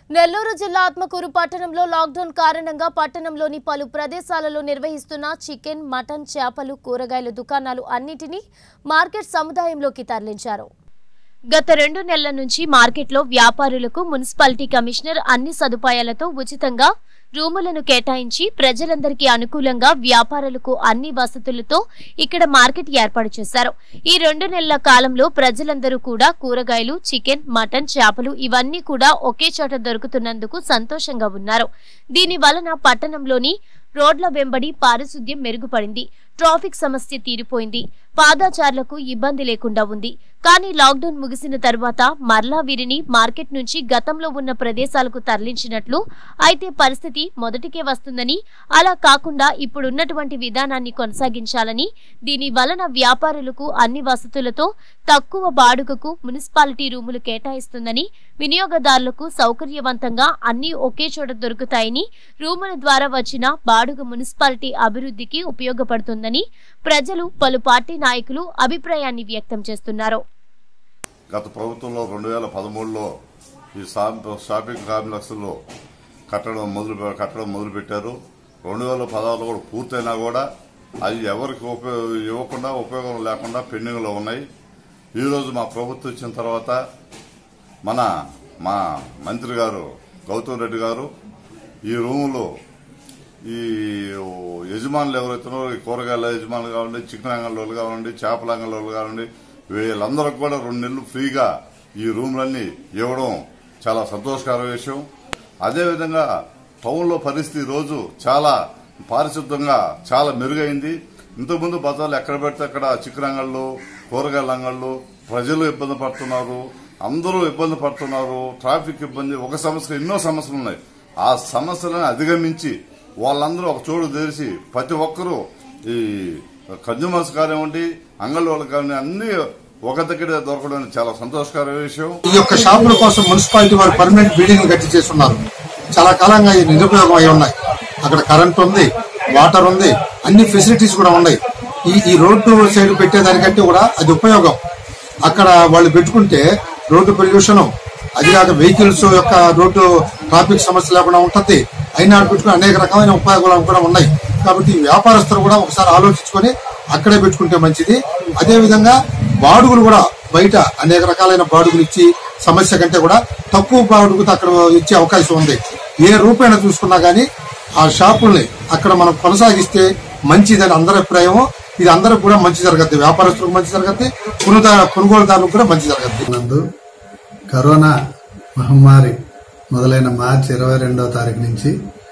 నెల్లూరు జిల్లా ఆత్మకూరు పట్టణంలో లాక్డౌన్ కారణంగా పట్టణంలోని పలు ప్రదేశాలలో నిర్వహిస్తున్న చికెన్ మటన్ చేపలు కూరగాయల దుకాణాలు అన్నిటినీ మార్కెట్ సముదాయంలోకి తరలించారు గత రెండు నెలల నుంచి మార్కెట్లో వ్యాపారులకు మున్సిపాలిటీ కమిషనర్ అన్ని సదుపాయాలతో ఉచితంగా రూములను కేటాయించి ప్రజలందరికీ అనుకూలంగా వ్యాపారులకు అన్ని వసతులతో ఇక్కడ మార్కెట్ ఏర్పాటు చేశారు ఈ రెండు నెలల కాలంలో ప్రజలందరూ కూడా కూరగాయలు చికెన్ మటన్ చేపలు ఇవన్నీ కూడా ఒకే చోట దొరుకుతున్నందుకు సంతోషంగా ఉన్నారు దీని వలన పట్టణంలోని రోడ్ల వెంబడి పారిశుద్ధ్యం మెరుగుపడింది ట్రాఫిక్ సమస్య తీరిపోయింది పాదాచారులకు ఇబ్బంది లేకుండా ఉంది కానీ లాక్డౌన్ ముగిసిన తర్వాత మరలా వీరిని మార్కెట్ నుంచి గతంలో ఉన్న ప్రదేశాలకు తరలించినట్లు అయితే పరిస్థితి మొదటికే వస్తుందని అలా కాకుండా ఇప్పుడున్నటువంటి విధానాన్ని కొనసాగించాలని దీని వలన వ్యాపారులకు అన్ని వసతులతో తక్కువ బాడుగకు మున్సిపాలిటీ రూములు కేటాయిస్తుందని వినియోగదారులకు సౌకర్యవంతంగా అన్ని ఒకే చోట దొరుకుతాయని రూముల ద్వారా వచ్చిన బాడుగ మున్సిపాలిటీ అభివృద్ధికి ఉపయోగపడుతుందని ప్రజలు పలు పార్టీ నాయకులు అభిప్రాయాన్ని వ్యక్తం చేస్తున్నారు గత ప్రభుత్వంలో రెండు వేల పదమూడులో ఈ షాప్ షాపింగ్ కాంప్లెక్స్లో కట్టడం మొదలు కట్టడం మొదలు పెట్టారు రెండు వేల పదహారులో కూడా పూర్తయినా కూడా అవి ఎవరికి ఉపయోగ ఇవ్వకుండా ఉపయోగం లేకుండా పెండింగ్లో ఉన్నాయి ఈరోజు మా ప్రభుత్వం వచ్చిన తర్వాత మన మా మంత్రి గారు గౌతమ్ రెడ్డి గారు ఈ రూములో ఈ యజమానులు ఎవరైతున్నారో ఈ కూరగాయల యజమానులు కావండి చికెన్ అంగళ్ళు కావండి చేపల అంగళ్ళు కావండి వీళ్ళందరికి కూడా రెండు నెలలు ఫ్రీగా ఈ రూమ్లన్నీ ఇవ్వడం చాలా సంతోషకర విషయం అదేవిధంగా టౌన్లో పరిస్థితి ఈ రోజు చాలా పారిశుద్ధంగా చాలా మెరుగైంది ఇంతకుముందు బజార్లు ఎక్కడ పెడితే అక్కడ చికెన్ అంగళ్ళు కూరగాయల అంగళ్ళు ప్రజలు ఇబ్బంది పడుతున్నారు అందరూ ఇబ్బంది పడుతున్నారు ట్రాఫిక్ ఇబ్బంది ఒక సమస్య ఎన్నో సమస్యలు ఉన్నాయి ఆ సమస్యలను అధిగమించి వాళ్ళందరూ ఒక చోటు తెరిచి ప్రతి ఒక్కరూ ఈ కన్జ్యూమర్స్ కానివ్వండి అంగళ్ళ వాళ్ళకి కానివ్వండి అన్ని ఒక దగ్గర దొరకడం చాలా సంతోషకర విషయం ఈ యొక్క షాపుల కోసం మున్సిపాలిటీ వారు పర్మనెంట్ బిల్డింగ్ కట్టి చేస్తున్నారు చాలా కాలంగా ఈ నిరుపయోగం అయి ఉన్నాయి అక్కడ కరెంట్ ఉంది వాటర్ ఉంది అన్ని ఫెసిలిటీస్ కూడా ఉన్నాయి ఈ ఈ రోడ్డు సైడ్ పెట్టేదానికంటే కూడా అది ఉపయోగం అక్కడ వాళ్ళు పెట్టుకుంటే రోడ్డు పొల్యూషన్ అది కాక వెహికల్స్ యొక్క రోడ్డు ట్రాఫిక్ సమస్య లేకుండా ఉంటుంది అయినా పెట్టుకుని అనేక రకమైన ఉపయోగాలు కూడా ఉన్నాయి కాబట్టి ఈ వ్యాపారస్తులు కూడా ఒకసారి ఆలోచించుకొని అక్కడే పెట్టుకుంటే మంచిది అదే విధంగా బాడుగులు కూడా బయట అనేక రకాలైన బాడుగులు ఇచ్చి సమస్య కంటే కూడా తక్కువ బాడుగుతో అక్కడ ఇచ్చే అవకాశం ఉంది ఏ రూపైనా చూసుకున్నా గానీ ఆ షాపుల్ని అక్కడ మనం కొనసాగిస్తే మంచిదని అందరి అభిప్రాయం ఇది అందరికి కూడా మంచి జరగద్ది వ్యాపారస్తులకు మంచి జరగద్ది కొనుదా కొనుగోలుదారులకు కూడా మంచి జరగద్ది నందు కరోనా మహమ్మారి మొదలైన మార్చి ఇరవై రెండవ తారీఖు నుంచి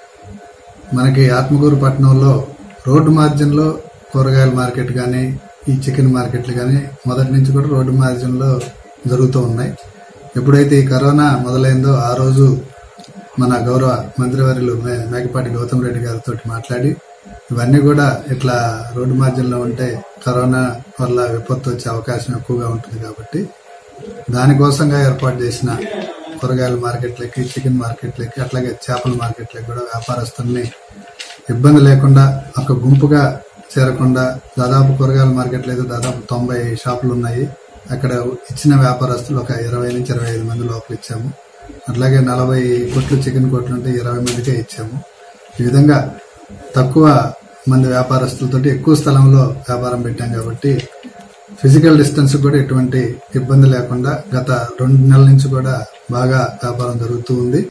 మనకి ఆత్మకూరు పట్టణంలో రోడ్డు మార్జిన్లో కూరగాయల మార్కెట్ కానీ ఈ చికెన్ మార్కెట్లు కానీ మొదటి నుంచి కూడా రోడ్డు మార్జిన్లో జరుగుతూ ఉన్నాయి ఎప్పుడైతే ఈ కరోనా మొదలైందో ఆ రోజు మన గౌరవ మంత్రివర్యులు మే- మేకపాటి గౌతమ్ రెడ్డి గారితో మాట్లాడి ఇవన్నీ కూడా ఇట్లా రోడ్డు మార్జిన్లో ఉంటే కరోనా వల్ల విపత్తు వచ్చే అవకాశం ఎక్కువగా ఉంటుంది కాబట్టి దానికోసంగా ఏర్పాటు చేసిన కూరగాయల మార్కెట్లకి చికెన్ మార్కెట్లకి అట్లాగే చేపల మార్కెట్లకి కూడా వ్యాపారస్తుల్ని ఇబ్బంది లేకుండా ఒక గుంపుగా చేరకుండా దాదాపు కూరగాయల మార్కెట్లు అయితే దాదాపు తొంభై షాపులు ఉన్నాయి అక్కడ ఇచ్చిన వ్యాపారస్తులు ఒక ఇరవై నుంచి ఇరవై ఐదు మంది లోపల ఇచ్చాము అట్లాగే నలభై కొట్లు చికెన్ కొట్లు ఉంటే ఇరవై మందికే ఇచ్చాము ఈ విధంగా తక్కువ మంది వ్యాపారస్తులతోటి ఎక్కువ స్థలంలో వ్యాపారం పెట్టాం కాబట్టి ఫిజికల్ డిస్టెన్స్ కూడా ఎటువంటి ఇబ్బంది లేకుండా గత రెండు నెలల నుంచి కూడా బాగా వ్యాపారం జరుగుతూ ఉంది